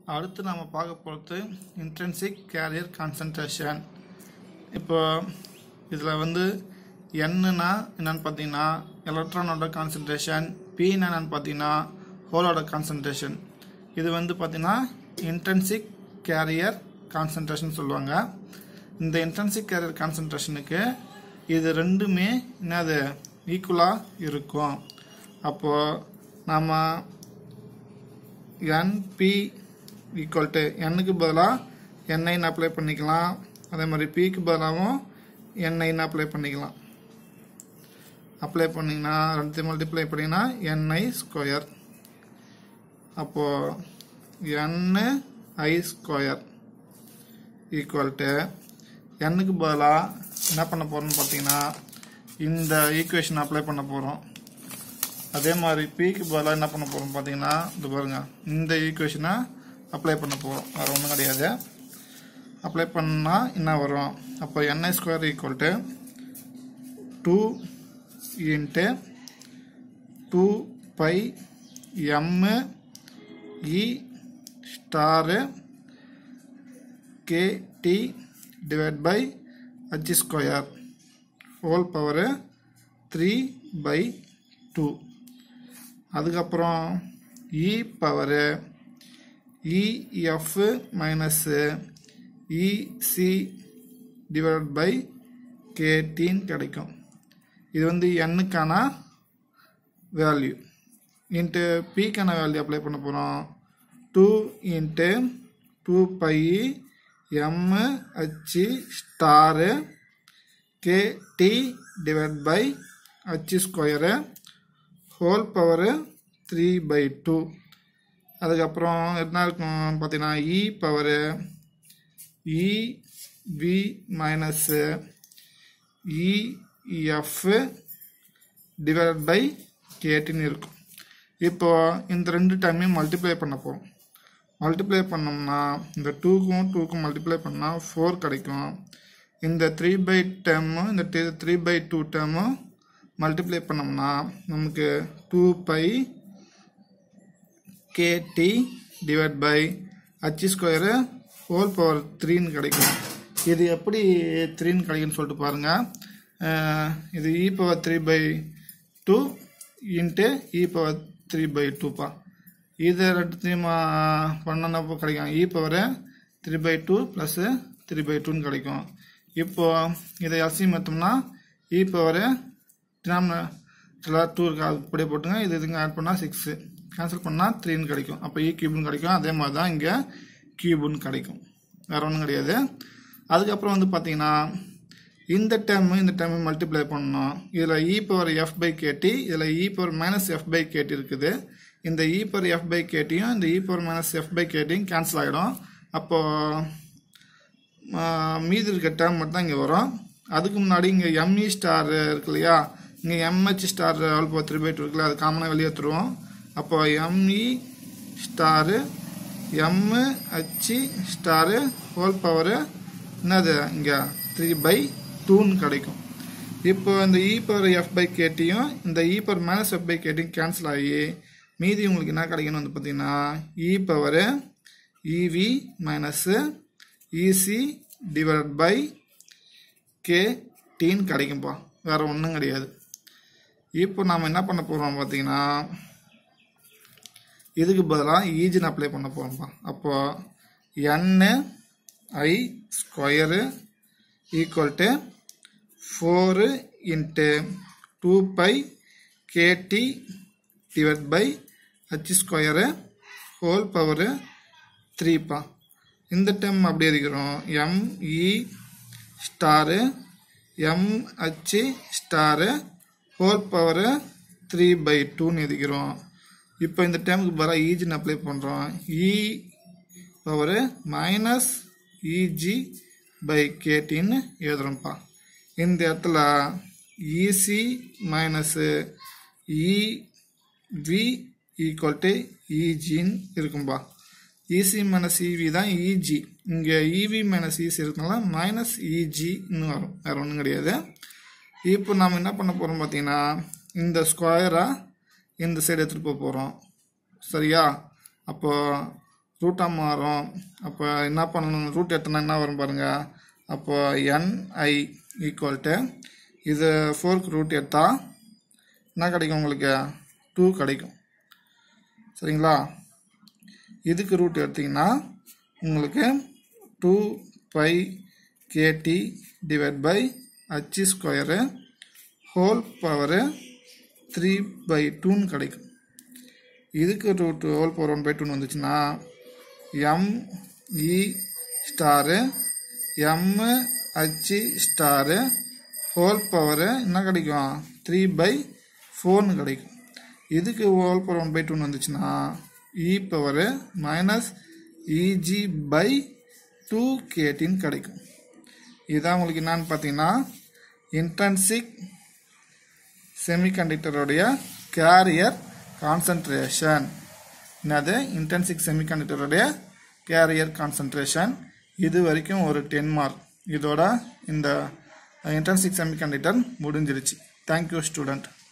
அடுத்து நம்ம பார்க்க போகிறது இன்ட்ரென்சிக் கேரியர் கான்சன்ட்ரேஷன் இப்போ இதில் வந்து என்னன்னா என்னன்னு பார்த்தீங்கன்னா எலக்ட்ரானோட கான்சன்ட்ரேஷன் பின்னா என்னன்னு பார்த்தீங்கன்னா ஹோலோட கான்சன்ட்ரேஷன் இது வந்து பார்த்தீங்கன்னா இன்ட்ரென்சிக் கேரியர் கான்சன்ட்ரேஷன் சொல்லுவாங்க இந்த இன்ட்ரென்சிக் கேரியர் கான்சன்ட்ரேஷனுக்கு இது ரெண்டுமே என்னது ஈக்குவலாக இருக்கும் அப்போது நம்ம என்பி ஈக்குவல் டு எண்ணுக்கு பதிலாக என்ஐன்னு அப்ளை பண்ணிக்கலாம் அதே மாதிரி பிக்கு பதிலாகவும் என்ஐன்னு அப்ளை பண்ணிக்கலாம் அப்ளை பண்ணிங்கன்னா ரெண்டு மல்டிப்ளை பண்ணிங்கன்னா என்ஐ ஸ்கொயர் அப்போது N I square equal to எண்ணுக்கு பதிலாக என்ன பண்ண போகிறோம்னு பார்த்தீங்கன்னா இந்த ஈக்குவேஷன் அப்ளை பண்ண போகிறோம் அதே மாதிரி பிக்கு பதிலாக என்ன பண்ண போகிறோம் பார்த்தீங்கன்னா இது பாருங்க இந்த ஈக்குவேஷனை அப்ளை பண்ண போகிறோம் வேறு ஒன்றும் கிடையாது அப்ளை பண்ணால் என்ன வரும் அப்போ N I square equal to two into two pi M E star K T divide by H square whole power three by two அதுக்கப்புறம் E power E F minus E C divide by கேடின்னு கிடைக்கும் இது வந்து எண்ணுக்கான வேல்யூ இன்ட்டு பிக்கான வேல்யூ அப்ளை பண்ண போகிறோம் two into two pi M H star K T divide by H square whole power three by two அதுக்கப்புறம் என்ன இருக்கும் பார்த்தீங்கன்னா E power E we minus E F divide by கேட்டின்னு இருக்கும் இப்போ இந்த ரெண்டு டைமையும் மல்டிப்ளை பண்ண போகிறோம் மல்டிப்ளை பண்ணோம்னா இந்த டூக்கும் டூக்கும் மல்டிப்ளை பண்ணால் ஃபோர் கிடைக்கும் இந்த த்ரீ பை டேர்மும் இந்த த்ரீ பை டூ டேர்மும் மல்டிப்ளை பண்ணோம்னா நமக்கு two pi K T divide by H square whole power த்ரீன்னு கிடைக்கும் இது எப்படி த்ரீன்னு கிடைக்குன்னு சொல்லிட்டு பாருங்கள் இது E power three by two into E power three by டூப்பா இது ரெண்டுத்தையும் பண்ணனப்போ கிடைக்கும் E power three by two plus three by டூன்னு கிடைக்கும் இப்போது இதை எல்சியம் எடுத்தோம்னா இ பவர் டினாமினேட்டரில் டூ இருக்கு அது அப்படியே போட்டுங்க இது இதுங்க ஆட் பண்ணால் சிக்ஸு கேன்சல் பண்ணால் த்ரீன்னு கிடைக்கும் அப்போ இ கியூப்னு கிடைக்கும் அதே மாதிரி தான் இங்கே கியூபுன்னு கிடைக்கும் வேறு ஒன்றும் கிடையாது அதுக்கப்புறம் வந்து பார்த்தீங்கன்னா இந்த டேர்மு இந்த டேர்மு மல்டிப்ளை பண்ணணும் இதில் E power F by K T இதில் E power minus F by K T இருக்குது இந்த இ பவர் எஃப் பை கேட்டியும் இந்த E power minus F by கேட்டியும் கேன்சல் ஆகிடும் அப்போது மீதி இருக்க டேர்ம் மட்டும் தான் இங்கே வரும் அதுக்கு முன்னாடி இங்கே எம்இ ஸ்டார் இருக்கு இல்லையா இங்கே M H star all power three by two இருக்குல்ல அது காமனாக வெளியே எடுத்துருவோம் அப்போ M E star M H star whole power என்னது இங்கே த்ரீ பை டூன்னு கிடைக்கும் இப்போ இந்த இ பவர் எஃப் பை கேட்டியும் இந்த E power minus F by கேட்டியும் கேன்சல் ஆகி மீதி உங்களுக்கு என்ன கிடைக்கணும் வந்து பார்த்தீங்கன்னா E power E V minus E C divide by K டீன்னு கிடைக்கும்ப்பா வேறு ஒன்றும் கிடையாது இப்போ நாம் என்ன பண்ண போகிறோம் பார்த்தீங்கன்னா இதுக்கு பதிலாக ஈஜின் அப்ளை பண்ண போகிறோம்ப்பா அப்போது N I square equal to four into two pi K T divide by H square whole power த்ரீப்பா இந்த டைம் அப்படி இருக்கிறோம் M E star M H star whole power three by டூன்னு எழுதிக்கிறோம் இப்போ இந்த டைமுக்கு பதிலாக ஈஜின்னு அப்ளை பண்ணுறோம் E power minus E G by கேட்டின்னு எழுதுகிறோம்ப்பா இந்த இடத்துல E C minus E V equal to இஜின்னு இருக்கும்பா இசி மைனஸ் இவி தான் இஜி இங்கே இவி மைனஸ் இசி இருக்கனால மைனஸ் இஜின்னு வரும் வேறு ஒன்றும் கிடையாது இப்போ நாம் என்ன பண்ண போகிறோம் பார்த்தீங்கன்னா இந்த ஸ்கொயராக இந்த சைடு எடுத்துகிட்டு போக போகிறோம் சரியா அப்போ ரூட்டாக மாறும் அப்போ என்ன பண்ணணும் ரூட் எடுத்தோன்னா என்ன வரும் பாருங்கள் அப்போ என்ஐ ஈக்குவல் டு இது ஃபோர்க்கு ரூட் எடுத்தால் என்ன கிடைக்கும் உங்களுக்கு டூ கிடைக்கும் சரிங்களா இதுக்கு ரூட் எடுத்திங்கன்னா உங்களுக்கு two pi K T divide by H square whole power three by டூன்னு கிடைக்கும் இதுக்கு root whole power one by டூன்னு வந்துச்சுன்னா M E star M H star whole power என்ன கிடைக்கும் த்ரீ பை ஃபோர்னு கிடைக்கும் இதுக்கு ஹோல் பவர் ஒன் பை டூன்னு வந்துச்சுன்னா E power minus E G by two கேட்டின்னு கிடைக்கும் இதுதான் உங்களுக்கு என்னன்னு பார்த்தீங்கன்னா இன்டர்ன்சிக் செமிகண்டக்டருடைய கேரியர் கான்சன்ட்ரேஷன் என்னது இன்டர்ன்சிக் செமிகண்டக்டருடைய கேரியர் கான்சன்ட்ரேஷன் இது வரைக்கும் ஒரு டென் மார்க் இதோட இந்த இன்டர்ன்சிக் செமிகண்டக்டர் முடிஞ்சிருச்சு தேங்க்யூ ஸ்டூடெண்ட்